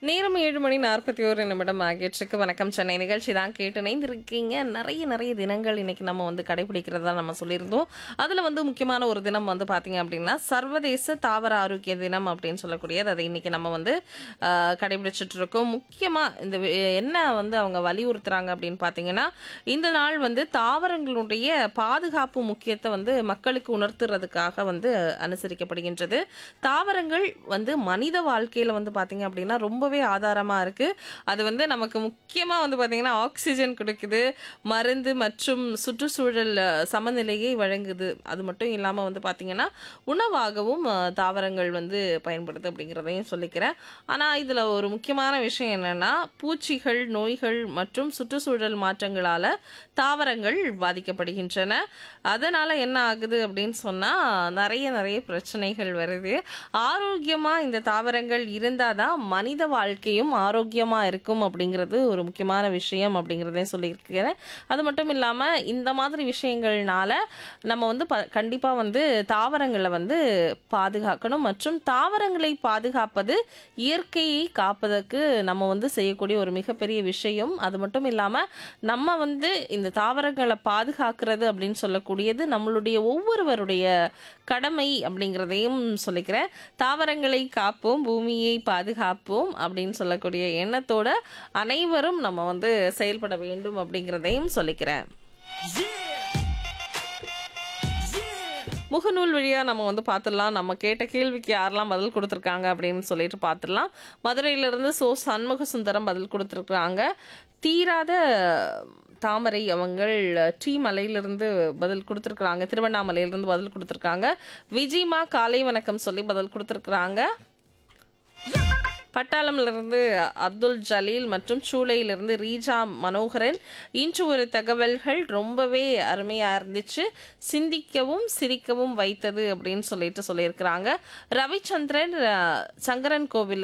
நேரம் ஏழு மணி நாற்பத்தி ஒரு நிமிடம் ஆகிடுச்சுக்கு வணக்கம் சென்னை நிகழ்ச்சி தான் கேட்டு இணைந்திருக்கீங்க நிறைய நிறைய தினங்கள் இன்னைக்கு நம்ம வந்து கடைபிடிக்கிறதா நம்ம சொல்லியிருந்தோம் அதில் வந்து முக்கியமான ஒரு தினம் வந்து பார்த்தீங்க அப்படின்னா சர்வதேச தாவர ஆரோக்கிய தினம் அப்படின்னு சொல்லக்கூடியது அதை இன்னைக்கு நம்ம வந்து ஆஹ், கடைபிடிச்சிட்டு இருக்கோம் முக்கியமாக இந்த வி- என்ன வந்து அவங்க வலியுறுத்துறாங்க அப்படின்னு பார்த்தீங்கன்னா இந்த நாள் வந்து தாவரங்களுடைய பாதுகாப்பு முக்கியத்தை வந்து மக்களுக்கு உணர்த்துறதுக்காக வந்து அனுசரிக்கப்படுகின்றது தாவரங்கள் வந்து மனித வாழ்க்கையில வந்து பாத்தீங்க அப்படின்னா ரொம்பவே ஆதாரமா இருக்கு அது வந்து நமக்கு முக்கியமா வந்து பாத்தீங்கன்னா ஆக்சிஜன் கொடுக்குது மருந்து மற்றும் சுற்றுச்சூழல் அஹ், சமநிலையை வழங்குது அது மட்டும் இல்லாம வந்து பாத்தீங்கன்னா உணவாகவும் அஹ், தாவரங்கள் வந்து பயன்படுது அப்படிங்கிறதையும் சொல்லிக்கிறேன் ஆனா இதுல ஒரு முக்கியமான விஷயம் என்னன்னா பூச்சிகள் நோய்கள் மற்றும் சுற்றுச்சூழல் மாற்றங்களால தாவரங்கள் பாதிக்கப்படுகின்றன அதனால என்ன ஆகுது அப்படின்னு சொன்னா நிறைய நிறைய பிரச்சனைகள் வருது ஆரோக்கியமா இந்த தாவரங்கள் இருந்தாதான் மனித வாழ்க்கையும் ஆரோக்கியமா இருக்கும் அப்படிங்கிறது ஒரு முக்கியமான விஷயம் அப்படிங்கிறதையும் சொல்லியிருக்கிறேன் அது மட்டும் இல்லாம இந்த மாதிரி விஷயங்கள்னால நம்ம வந்து ப கண்டிப்பா வந்து தாவரங்களை வந்து பாதுகாக்கணும் மற்றும் தாவரங்களை பாதுகாப்பது இயற்கையை காப்பதற்கு நம்ம வந்து செய்யக்கூடிய ஒரு மிகப்பெரிய விஷயம் அது மட்டும் இல்லாம நம்ம வந்து இந்த தாவரங்களை பாதுகாக்கிறது அப்படின்னு சொல்லக்கூடியது நம்மளுடைய ஒவ்வொருவருடைய கடமை அப்படிங்கிறதையும் சொல்லிக்கிறேன் தாவரங்களை காப்போம் பூமியை பாதுகாப்போம் அப்படின்னு சொல்லக்கூடிய எண்ணத்தோட அனைவரும் நம்ம வந்து செயல்பட வேண்டும் அப்படிங்கிறதையும் சொல்லிக்கிறேன் முகநூல் வழியா நம்ம வந்து பார்த்துடலாம் நம்ம கேட்ட கேள்விக்கு யாரெல்லாம் பதில் கொடுத்துருக்காங்க அப்படின்னு சொல்லிட்டு பார்த்துடலாம் மதுரையிலிருந்து சோ சண்முக சுந்தரம் பதில் கொடுத்துருக்காங்க தீராத தாமரை அவங்கள் டி மலையிலிருந்து பதில் கொடுத்துருக்குறாங்க திருவண்ணாமலையிலிருந்து பதில் கொடுத்துருக்காங்க விஜிமா காலை வணக்கம் சொல்லி பதில் கொடுத்துருக்குறாங்க பட்டாளம்லேருந்து அப்துல் ஜலீல் மற்றும் சூளையிலிருந்து ரீஜா மனோகரன் இன்று ஒரு தகவல்கள் ரொம்பவே அருமையாக இருந்துச்சு சிந்திக்கவும் சிரிக்கவும் வைத்தது அப்படின்னு சொல்லிட்டு சொல்லியிருக்கிறாங்க ரவிச்சந்திரன் அஹ், சங்கரன் கோவில்